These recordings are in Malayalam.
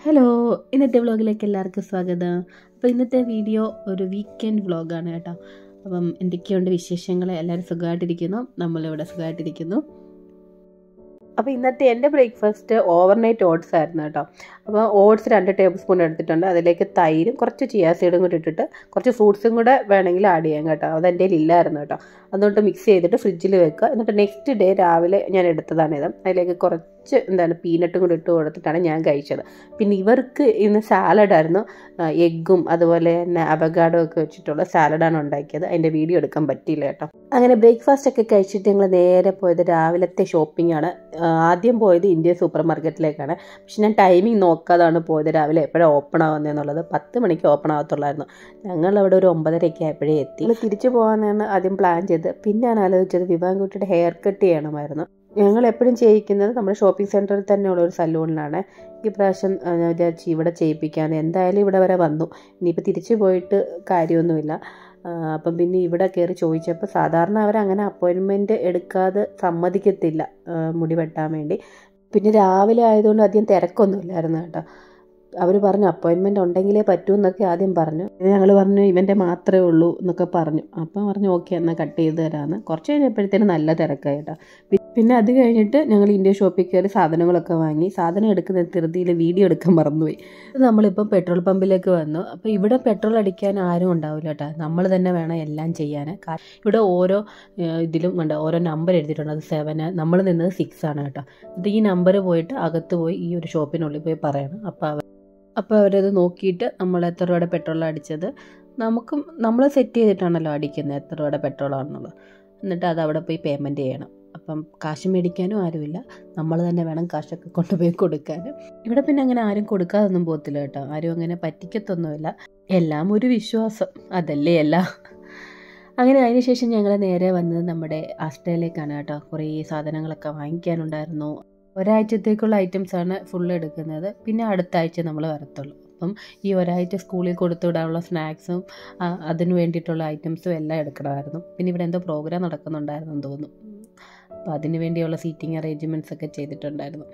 ഹലോ ഇന്നത്തെ വ്ളോഗിലേക്ക് എല്ലാവർക്കും സ്വാഗതം അപ്പോൾ ഇന്നത്തെ വീഡിയോ ഒരു വീക്കെൻഡ് വ്ളോഗാണ് കേട്ടോ അപ്പം എന്തൊക്കെയുണ്ട് വിശേഷങ്ങൾ എല്ലാവരും സുഖമായിട്ടിരിക്കുന്നു നമ്മളിവിടെ സുഖമായിട്ടിരിക്കുന്നു അപ്പോൾ ഇന്നത്തെ എൻ്റെ ബ്രേക്ക്ഫാസ്റ്റ് ഓവർനൈറ്റ് ഓട്സ് ആയിരുന്നു കേട്ടോ അപ്പോൾ ഓട്സ് രണ്ട് ടേബിൾ സ്പൂൺ എടുത്തിട്ടുണ്ട് അതിലേക്ക് തൈരും കുറച്ച് ചിയാ സീഡും കൂടി ഇട്ടിട്ട് കുറച്ച് ഫ്രൂട്ട്സും കൂടെ വേണമെങ്കിൽ ആഡ് ചെയ്യാം കേട്ടോ അത് എൻ്റെ ഇല്ലായിരുന്നു കേട്ടോ അതുകൊണ്ട് മിക്സ് ചെയ്തിട്ട് ഫ്രിഡ്ജിൽ വെക്കുക എന്നിട്ട് നെക്സ്റ്റ് ഡേ രാവിലെ ഞാൻ എടുത്തതാണിത് അതിലേക്ക് കുറച്ച് എന്താണ് പീനട്ടും കൂടി ഇട്ട് കൊടുത്തിട്ടാണ് ഞാൻ കഴിച്ചത് പിന്നെ ഇവർക്ക് ഇന്ന് സാലഡായിരുന്നു എഗ്ഗും അതുപോലെ തന്നെ അവഗാഡോ ഒക്കെ വെച്ചിട്ടുള്ള സാലഡാണ് ഉണ്ടാക്കിയത് അതിൻ്റെ വീഡിയോ എടുക്കാൻ പറ്റിയില്ല കേട്ടോ അങ്ങനെ ബ്രേക്ക്ഫാസ്റ്റ് ഒക്കെ കഴിച്ചിട്ട് ഞങ്ങൾ നേരെ പോയത് രാവിലത്തെ ഷോപ്പിംഗ് ആണ് ആദ്യം പോയത് ഇന്ത്യൻ സൂപ്പർ മാർക്കറ്റിലേക്കാണ് പക്ഷെ ഞാൻ ടൈമിംഗ് നോക്കാതാണ് പോയത് രാവിലെ എപ്പോഴാണ് ഓപ്പൺ ആവുന്നതെന്നുള്ളത് പത്ത് മണിക്ക് ഓപ്പൺ ആവത്തുള്ളായിരുന്നു ഞങ്ങൾ അവിടെ ഒരു ഒമ്പതരയ്ക്ക് ആയപ്പോഴേ എത്തി ഞങ്ങൾ തിരിച്ചു പോകാനാണ് ആദ്യം പ്ലാൻ ചെയ്തത് പിന്നെ ഞാൻ ആലോചിച്ചത് വിവാൻകുട്ടിയുടെ ഹെയർ കട്ട് ചെയ്യണമായിരുന്നു ഞങ്ങൾ എപ്പോഴും ചെയ്യിക്കുന്നത് നമ്മുടെ ഷോപ്പിംഗ് സെൻറ്ററിൽ തന്നെയുള്ള ഒരു സലൂണിലാണ് ഈ പ്രാവശ്യം ഞാൻ വിചാരിച്ചു ഇവിടെ ചെയ്യിപ്പിക്കാൻ എന്തായാലും ഇവിടെ വരെ വന്നു ഇനിയിപ്പോൾ തിരിച്ചു പോയിട്ട് കാര്യമൊന്നുമില്ല അപ്പം പിന്നെ ഇവിടെ കയറി ചോദിച്ചപ്പോൾ സാധാരണ അവരങ്ങനെ അപ്പോയിൻമെൻറ്റ് എടുക്കാതെ സമ്മതിക്കത്തില്ല മുടി വെട്ടാൻ വേണ്ടി പിന്നെ രാവിലെ ആയതുകൊണ്ട് അധികം തിരക്കൊന്നുമില്ലായിരുന്നു കേട്ടോ അവർ പറഞ്ഞു അപ്പോയിൻമെൻ്റ് ഉണ്ടെങ്കിലേ പറ്റൂ എന്നൊക്കെ ആദ്യം പറഞ്ഞു ഞങ്ങൾ പറഞ്ഞു ഇവൻ്റെ മാത്രമേ ഉള്ളൂ എന്നൊക്കെ പറഞ്ഞു അപ്പം പറഞ്ഞു ഓക്കെ എന്നാൽ കട്ട് ചെയ്ത് തരാമെന്ന് കുറച്ച് കഴിഞ്ഞപ്പോഴത്തേനും നല്ല തിരക്കായി കേട്ടോ പിന്നെ അത് കഴിഞ്ഞിട്ട് ഞങ്ങൾ ഇന്ത്യ ഷോപ്പിൽ കയറി സാധനങ്ങളൊക്കെ വാങ്ങി സാധനം എടുക്കുന്ന ധൃതിയിൽ വീഡിയോ എടുക്കാൻ മറന്നുപോയി നമ്മളിപ്പം പെട്രോൾ പമ്പിലേക്ക് വന്നു അപ്പോൾ ഇവിടെ പെട്രോൾ അടിക്കാൻ ആരും ഉണ്ടാവില്ല കേട്ടോ നമ്മൾ തന്നെ വേണം എല്ലാം ചെയ്യാൻ ഇവിടെ ഓരോ ഇതിലും ഉണ്ട് ഓരോ നമ്പർ എഴുതിയിട്ടുണ്ട് അത് സെവന് നമ്മൾ നിന്നത് സിക്സ് ആണ് കേട്ടോ ഇത് ഈ നമ്പർ പോയിട്ട് അകത്ത് പോയി ഈ ഒരു ഷോപ്പിനുള്ളിൽ പോയി പറയണം അപ്പോൾ അവർ അപ്പോൾ അവരത് നോക്കിയിട്ട് നമ്മൾ എത്ര രൂപയുടെ പെട്രോൾ അടിച്ചത് നമുക്കും നമ്മൾ സെറ്റ് ചെയ്തിട്ടാണല്ലോ അടിക്കുന്നത് എത്ര രൂപയുടെ പെട്രോളാണെന്നുള്ളത് എന്നിട്ട് അത് അവിടെ പോയി പേയ്മെൻറ്റ് ചെയ്യണം അപ്പം കാശ് മേടിക്കാനും ആരുമില്ല നമ്മൾ തന്നെ വേണം കാശൊക്കെ കൊണ്ടുപോയി കൊടുക്കാൻ ഇവിടെ പിന്നെ അങ്ങനെ ആരും കൊടുക്കാതൊന്നും പോകത്തില്ല കേട്ടോ ആരും അങ്ങനെ പറ്റിക്കത്തൊന്നുമില്ല എല്ലാം ഒരു വിശ്വാസം അതല്ലേ എല്ലാം അങ്ങനെ അതിനുശേഷം ഞങ്ങൾ നേരെ വന്നത് നമ്മുടെ ആസ്റ്റയിലേക്കാണ് കേട്ടോ കുറേ സാധനങ്ങളൊക്കെ വാങ്ങിക്കാനുണ്ടായിരുന്നു ഒരാഴ്ചത്തേക്കുള്ള ഐറ്റംസാണ് ഫുള്ള് എടുക്കുന്നത് പിന്നെ അടുത്ത ആഴ്ച നമ്മൾ വരത്തുള്ളൂ അപ്പം ഈ ഒരാഴ്ച സ്കൂളിൽ കൊടുത്തു വിടാനുള്ള സ്നാക്സും അതിന് വേണ്ടിയിട്ടുള്ള ഐറ്റംസും എല്ലാം എടുക്കണമായിരുന്നു പിന്നെ ഇവിടെ എന്തോ പ്രോഗ്രാം നടക്കുന്നുണ്ടായിരുന്നു തോന്നുന്നു അപ്പോൾ അതിന് വേണ്ടിയുള്ള സീറ്റിംഗ് അറേഞ്ച്മെൻറ്റ്സ് ഒക്കെ ചെയ്തിട്ടുണ്ടായിരുന്നു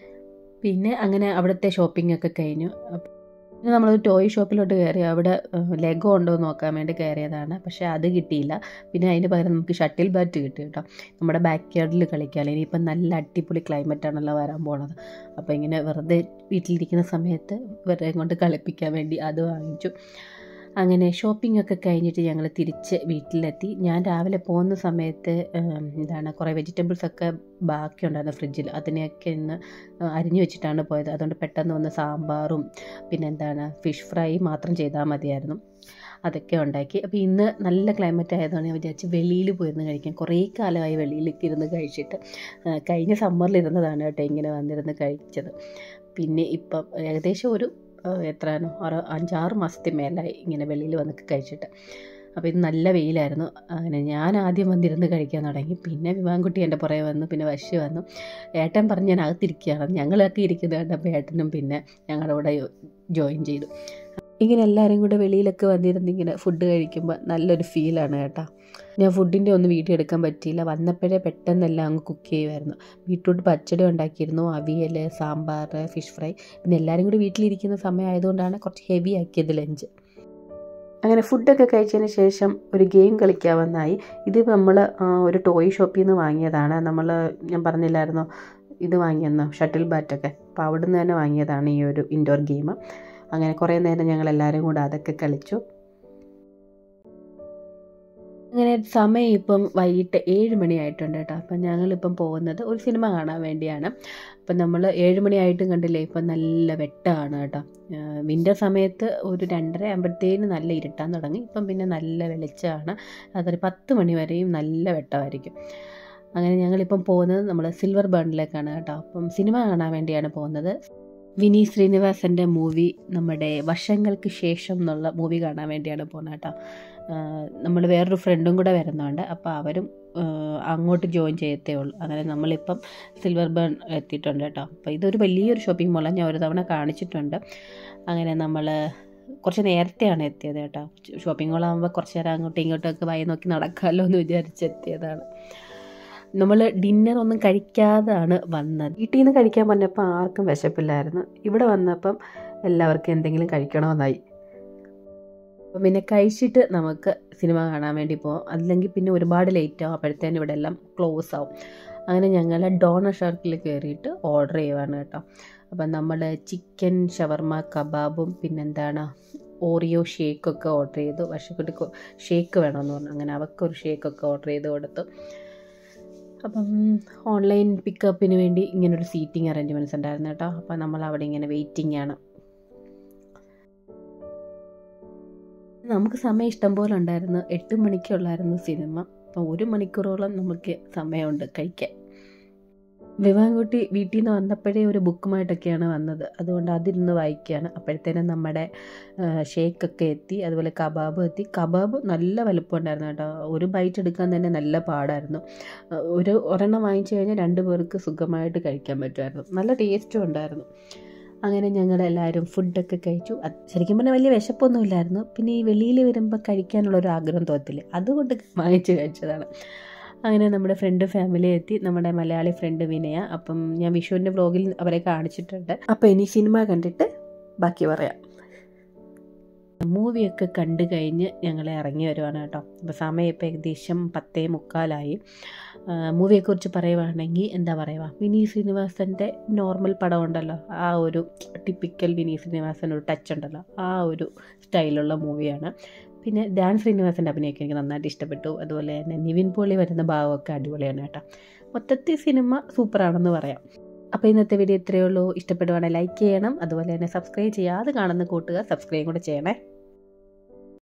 പിന്നെ അങ്ങനെ അവിടുത്തെ ഷോപ്പിംഗ് ഒക്കെ കഴിഞ്ഞു പിന്നെ നമ്മളൊരു ടോയ് ഷോപ്പിലോട്ട് കയറി അവിടെ ലെഗോ ഉണ്ടോ എന്ന് നോക്കാൻ വേണ്ടി കയറിയതാണ് പക്ഷേ അത് കിട്ടിയില്ല പിന്നെ അതിന് പകരം നമുക്ക് ഷട്ടിൽ ബാറ്റ് കിട്ടി കേട്ടോ നമ്മുടെ ബാക്ക് യാർഡിൽ കളിക്കാം ഇനിയിപ്പം നല്ല അടിപൊളി ക്ലൈമറ്റ് ആണല്ലോ വരാൻ പോണത് അപ്പോൾ ഇങ്ങനെ വെറുതെ വീട്ടിലിരിക്കുന്ന സമയത്ത് വെറുതെ കൊണ്ട് കളിപ്പിക്കാൻ വേണ്ടി അത് വാങ്ങിച്ചു അങ്ങനെ ഷോപ്പിംഗ് ഒക്കെ കഴിഞ്ഞിട്ട് ഞങ്ങൾ തിരിച്ച് വീട്ടിലെത്തി ഞാൻ രാവിലെ പോകുന്ന സമയത്ത് എന്താണ് കുറേ വെജിറ്റബിൾസ് ഒക്കെ ബാക്കിയുണ്ടായിരുന്നു ഫ്രിഡ്ജിൽ അതിനെയൊക്കെ ഇന്ന് അരിഞ്ഞു വെച്ചിട്ടാണ് പോയത് അതുകൊണ്ട് പെട്ടെന്ന് വന്ന് സാമ്പാറും പിന്നെ എന്താണ് ഫിഷ് ഫ്രൈ മാത്രം ചെയ്താൽ മതിയായിരുന്നു അതൊക്കെ ഉണ്ടാക്കി അപ്പോൾ ഇന്ന് നല്ല ക്ലൈമറ്റ് ആയതുകൊണ്ട് ഞാൻ വിചാരിച്ച് വെളിയിൽ പോയിരുന്ന് കഴിക്കാൻ കുറേ കാലമായി വെളിയിലേക്ക് ഇരുന്ന് കഴിച്ചിട്ട് കഴിഞ്ഞ സമ്മറിൽ ഇരുന്നതാണ് കേട്ടോ ഇങ്ങനെ വന്നിരുന്ന് കഴിച്ചത് പിന്നെ ഇപ്പം ഏകദേശം ഒരു എത്രയാണോ ഒരു അഞ്ചാറ് മാസത്തെ മേലായി ഇങ്ങനെ വെളിയിൽ വന്നൊക്കെ കഴിച്ചിട്ട് അപ്പോൾ ഇത് നല്ല വെയിലായിരുന്നു അങ്ങനെ ഞാൻ ആദ്യം വന്നിരുന്ന് കഴിക്കാൻ തുടങ്ങി പിന്നെ വിവാൻകുട്ടി എൻ്റെ പുറകെ വന്നു പിന്നെ വശ്യ വന്നു ഏട്ടൻ പറഞ്ഞ് ഞാൻ അകത്തിരിക്കുകയാണ് ഞങ്ങളൊക്കെ ഇരിക്കുന്നത് കണ്ടപ്പോൾ ഏട്ടനും പിന്നെ ഞങ്ങളുടെ കൂടെ ജോയിൻ ചെയ്തു ഇങ്ങനെ എല്ലാവരും കൂടെ വെളിയിലൊക്കെ വന്നിരുന്ന് ഇങ്ങനെ ഫുഡ് കഴിക്കുമ്പോൾ നല്ലൊരു ഫീലാണ് കേട്ടോ ഞാൻ ഫുഡിൻ്റെ ഒന്നും വീഡിയോ എടുക്കാൻ പറ്റിയില്ല വന്നപ്പോഴേ പെട്ടെന്നെല്ലാം അങ്ങ് കുക്ക് ചെയ്യുമായിരുന്നു ബീട്രൂട്ട് പച്ചടി ഉണ്ടാക്കിയിരുന്നു അവിയൽ സാമ്പാർ ഫിഷ് ഫ്രൈ പിന്നെ എല്ലാവരും കൂടി വീട്ടിലിരിക്കുന്ന സമയമായതുകൊണ്ടാണ് കുറച്ച് ഹെവി ആക്കിയത് ലഞ്ച് അങ്ങനെ ഫുഡൊക്കെ കഴിച്ചതിന് ശേഷം ഒരു ഗെയിം കളിക്കാമെന്നായി ഇത് നമ്മൾ ഒരു ടോയ് ഷോപ്പിൽ നിന്ന് വാങ്ങിയതാണ് നമ്മൾ ഞാൻ പറഞ്ഞില്ലായിരുന്നോ ഇത് വാങ്ങിയെന്നോ ഷട്ടിൽ ബാറ്റൊക്കെ അപ്പോൾ അവിടെ നിന്ന് തന്നെ വാങ്ങിയതാണ് ഈ ഒരു ഇൻഡോർ ഗെയിം അങ്ങനെ കുറേ നേരം ഞങ്ങൾ എല്ലാവരും കൂടെ അതൊക്കെ കളിച്ചു അങ്ങനെ സമയം ഇപ്പം വൈകിട്ട് ഏഴ് മണിയായിട്ടുണ്ട് കേട്ടോ അപ്പം ഞങ്ങളിപ്പം പോകുന്നത് ഒരു സിനിമ കാണാൻ വേണ്ടിയാണ് അപ്പം നമ്മൾ ഏഴ് മണിയായിട്ടും കണ്ടില്ലേ ഇപ്പം നല്ല വെട്ടമാണ് കേട്ടോ വിൻ്റർ സമയത്ത് ഒരു രണ്ടര ആകുമ്പോഴത്തേന് നല്ല ഇരുട്ടാൻ തുടങ്ങി ഇപ്പം പിന്നെ നല്ല വെളിച്ചമാണ് അതൊരു പത്ത് മണി വരെയും നല്ല വെട്ടമായിരിക്കും അങ്ങനെ ഞങ്ങളിപ്പം പോകുന്നത് നമ്മൾ സിൽവർ ബേണിലേക്കാണ് കേട്ടോ അപ്പം സിനിമ കാണാൻ വേണ്ടിയാണ് പോകുന്നത് വിനീത് ശ്രീനിവാസൻ്റെ മൂവി നമ്മുടെ വർഷങ്ങൾക്ക് ശേഷം എന്നുള്ള മൂവി കാണാൻ വേണ്ടിയാണ് പോകുന്നത് കേട്ടോ നമ്മൾ വേറൊരു ഫ്രണ്ടും കൂടെ വരുന്നുണ്ട് അപ്പോൾ അവരും അങ്ങോട്ട് ജോയിൻ ചെയ്യത്തേ ഉള്ളൂ അങ്ങനെ നമ്മളിപ്പം സിൽവർ ബേൺ എത്തിയിട്ടുണ്ട് കേട്ടോ അപ്പോൾ ഇതൊരു വലിയൊരു ഷോപ്പിംഗ് മോളാണ് ഞാൻ ഒരു തവണ കാണിച്ചിട്ടുണ്ട് അങ്ങനെ നമ്മൾ കുറച്ച് നേരത്തെയാണ് എത്തിയത് കേട്ടോ ഷോപ്പിംഗ് മോളാകുമ്പോൾ കുറച്ച് നേരം അങ്ങോട്ടും ഇങ്ങോട്ടും ഒക്കെ വായി നോക്കി നടക്കാമല്ലോ എന്ന് വിചാരിച്ചെത്തിയതാണ് നമ്മൾ ഡിന്നർ ഒന്നും കഴിക്കാതാണ് വന്നത് വീട്ടിൽ നിന്ന് കഴിക്കാൻ പറഞ്ഞപ്പോൾ ആർക്കും വിശപ്പില്ലായിരുന്നു ഇവിടെ വന്നപ്പം എല്ലാവർക്കും എന്തെങ്കിലും കഴിക്കണമെന്നായി അപ്പം പിന്നെ കഴിച്ചിട്ട് നമുക്ക് സിനിമ കാണാൻ വേണ്ടി പോകാം അല്ലെങ്കിൽ പിന്നെ ഒരുപാട് ലേറ്റ് ആവും അപ്പോഴത്തേനും ഇവിടെ എല്ലാം ക്ലോസ് ആവും അങ്ങനെ ഞങ്ങൾ ഡോണർ ഷർക്കിൽ കയറിയിട്ട് ഓർഡർ ചെയ്യുവാണ് കേട്ടോ അപ്പം നമ്മൾ ചിക്കൻ ഷവർമ കബാബും പിന്നെന്താണ് ഓറിയോ ഷേക്കൊക്കെ ഓർഡർ ചെയ്തു വർഷക്കുട്ടിക്ക് ഷേക്ക് വേണമെന്ന് പറഞ്ഞു അങ്ങനെ അവൾക്കൊരു ഷേക്കൊക്കെ ഓർഡർ ചെയ്ത് കൊടുത്തു അപ്പം ഓൺലൈൻ പിക്കപ്പിന് വേണ്ടി ഇങ്ങനൊരു സീറ്റിംഗ് അറേഞ്ച്മെൻറ്റ്സ് ഉണ്ടായിരുന്നു കേട്ടോ അപ്പം നമ്മൾ അവിടെ ഇങ്ങനെ വെയിറ്റിംഗ് ആണ് നമുക്ക് സമയം ഇഷ്ടം പോലെ ഉണ്ടായിരുന്നു എട്ട് മണിക്കുള്ളായിരുന്നു സിനിമ അപ്പം ഒരു മണിക്കൂറോളം നമുക്ക് സമയമുണ്ട് കഴിക്കാൻ വിവാഹംകുട്ടി വീട്ടിൽ നിന്ന് വന്നപ്പോഴേ ഒരു ബുക്കുമായിട്ടൊക്കെയാണ് വന്നത് അതുകൊണ്ട് അതിരുന്ന് വായിക്കുകയാണ് അപ്പോഴത്തേനും നമ്മുടെ ഷേക്കൊക്കെ എത്തി അതുപോലെ കബാബ് എത്തി കബാബ് നല്ല വലുപ്പം ഉണ്ടായിരുന്നു കേട്ടോ ഒരു ബൈറ്റ് എടുക്കാൻ തന്നെ നല്ല പാടായിരുന്നു ഒരു ഒരെണ്ണം വാങ്ങിച്ചു കഴിഞ്ഞാൽ രണ്ട് പേർക്ക് സുഖമായിട്ട് കഴിക്കാൻ പറ്റുമായിരുന്നു നല്ല ടേസ്റ്റും ഉണ്ടായിരുന്നു അങ്ങനെ ഞങ്ങൾ എല്ലാവരും ഫുഡൊക്കെ കഴിച്ചു ശരിക്കും പറഞ്ഞാൽ വലിയ വിശപ്പൊന്നും ഇല്ലായിരുന്നു പിന്നെ ഈ വെളിയിൽ വരുമ്പോൾ കഴിക്കാനുള്ള ഒരു ആഗ്രഹം തോന്നത്തില്ലേ അതുകൊണ്ട് വാങ്ങിച്ച് കഴിച്ചതാണ് അങ്ങനെ നമ്മുടെ ഫ്രണ്ട് ഫാമിലി എത്തി നമ്മുടെ മലയാളി ഫ്രണ്ട് വിനയ അപ്പം ഞാൻ വിഷുവിൻ്റെ വ്ലോഗിൽ അവരെ കാണിച്ചിട്ടുണ്ട് അപ്പോൾ ഇനി സിനിമ കണ്ടിട്ട് ബാക്കി പറയാം മൂവിയൊക്കെ കണ്ടു കഴിഞ്ഞ് ഞങ്ങൾ ഇറങ്ങി വരുവാണ് കേട്ടോ അപ്പോൾ സമയം ഇപ്പോൾ ഏകദേശം പത്തേ മുക്കാലായി മൂവിയെക്കുറിച്ച് പറയുവാണെങ്കിൽ എന്താ പറയുക വിനീത് ശ്രീനിവാസൻ്റെ നോർമൽ പടം ഉണ്ടല്ലോ ആ ഒരു ടിപ്പിക്കൽ വിനീത് ശ്രീനിവാസൻ ഒരു ടച്ച് ഉണ്ടല്ലോ ആ ഒരു സ്റ്റൈലുള്ള മൂവിയാണ് പിന്നെ ധ്യാൻ ശ്രീനിവാസൻ്റെ അഭിനയമൊക്കെ എനിക്ക് നന്നായിട്ട് ഇഷ്ടപ്പെട്ടു അതുപോലെ തന്നെ നിവിൻ പോളി വരുന്ന ഭാവമൊക്കെ അടിപൊളിയാണ് കേട്ടോ മൊത്തത്തിൽ സിനിമ സൂപ്പറാണെന്ന് പറയാം അപ്പോൾ ഇന്നത്തെ വീഡിയോ ഇത്രയേ ഉള്ളൂ ഇഷ്ടപ്പെടുവാണെങ്കിൽ ലൈക്ക് ചെയ്യണം അതുപോലെ തന്നെ സബ്സ്ക്രൈബ് ചെയ്യാതെ കാണുന്ന കൂട്ടുകാർ സബ്സ്ക്രൈബ് കൂടെ ചെയ്യണേ